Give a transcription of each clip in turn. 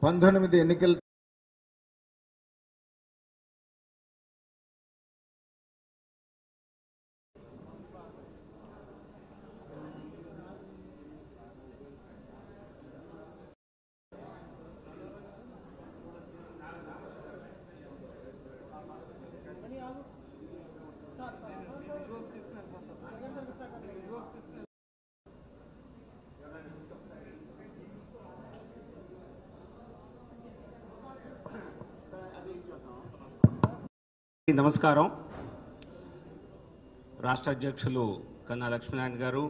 పంతొమ్మిది ఎన్నికల నమస్కారం రాష్ట్ర అధ్యక్షులు కన్నా లక్ష్మీనారాయణ గారు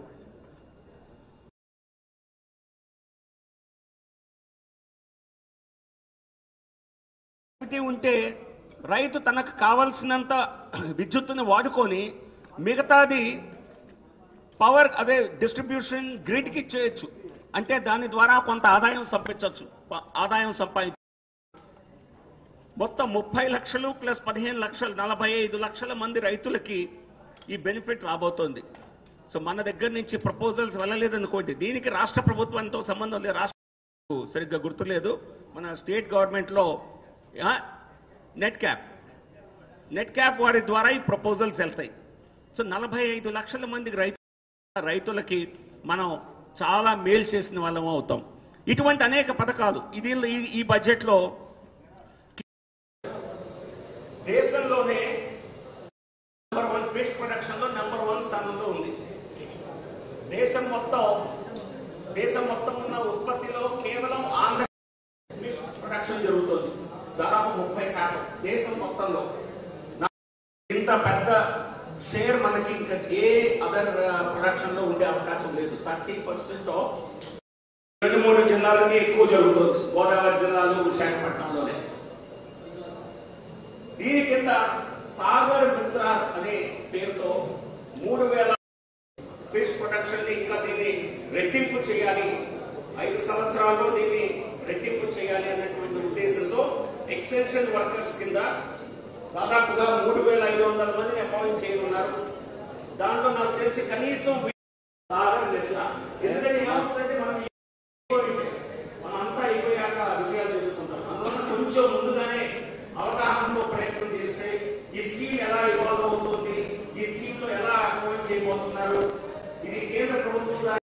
ఏమిటి ఉంటే రైతు తనకు కావలసినంత విద్యుత్తుని వాడుకొని మిగతాది పవర్ అదే డిస్ట్రిబ్యూషన్ గ్రిడ్కి ఇచ్చేయచ్చు అంటే దాని ద్వారా కొంత ఆదాయం సంపించవచ్చు ఆదాయం సంపాదించ మొత్తం ముప్పై లక్షలు ప్లస్ పదిహేను లక్షలు నలభై ఐదు లక్షల మంది రైతులకి ఈ బెనిఫిట్ రాబోతోంది సో మన దగ్గర నుంచి ప్రపోజల్స్ వెళ్ళలేదనుకోండి దీనికి రాష్ట్ర ప్రభుత్వంతో సంబంధం లేదు రాష్ట్ర సరిగ్గా గుర్తులేదు మన స్టేట్ గవర్నమెంట్లో నెట్ క్యాప్ నెట్ క్యాప్ వారి ద్వారా ఈ ప్రపోజల్స్ వెళ్తాయి సో నలభై ఐదు లక్షల మందికి రైతు రైతులకి మనం చాలా మేలు చేసిన వాళ్ళం అవుతాం ఇటువంటి అనేక పథకాలు ఇది ఈ- ఈ బడ్జెట్లో దేశంలోనే నెంబర్ వన్ ఫిష్ ప్రొడక్షన్ లో నెంబర్ వన్ స్థానంలో ఉంది దేశం మొత్తం దేశం మొత్తం ఉన్న ఉత్పత్తిలో కేవలం ఆంధ్ర ఫిష్ ప్రొడక్షన్ జరుగుతుంది దాదాపు ముప్పై శాతం దేశం మొత్తంలో నా- ఇంత పెద్ద షేర్ మనకి ఇంకా ఏ అదర్ ప్రొడక్షన్ లో ఉండే అవకాశం లేదు థర్టీ పర్సెంట్ ఆఫ్ రెండు మూడు జిల్లాలకి ఎక్కువ జరుగుతుంది గోదావరి జిల్లాలో విశాఖపట్నంలోనే దీని కింద సాగర్ మిత్రాస్ అనే పేరుతో మూడు వేల ఫిష్ ప్రొడక్షన్ ని ఇంకా దీన్ని రెట్టింపు చేయాలి ఐదు సంవత్సరాల్లో దీన్ని రెట్టింపు చేయాలి అన్నటువంటి ఉద్దేశంతో ఎక్స్టెన్షన్ వర్కర్స్ కింద దాదాపుగా మూడు వేల ఐదు వందల మందిని అపాయింట్ చేయనున్నారు దాంట్లో నాకు తెలిసి కనీసం సాగర్ మిత్ర ఎందుకంటే ఏమవుతుందంటే మనం మనం అంతా అయిపోయాక విషయాలు తెలుసుకుంటాం అందువల్ల కొంచెం ముందుగానే అవగాహనలో ప్రయత్నం చేస్తే ఈ స్కీమ్ ఎలా ఇవాల్వ్ అవుతుంది ఈ స్కీమ్ లో ఎలా అమలు చేయబోతున్నారు ఇది కేంద్ర ప్రభుత్వం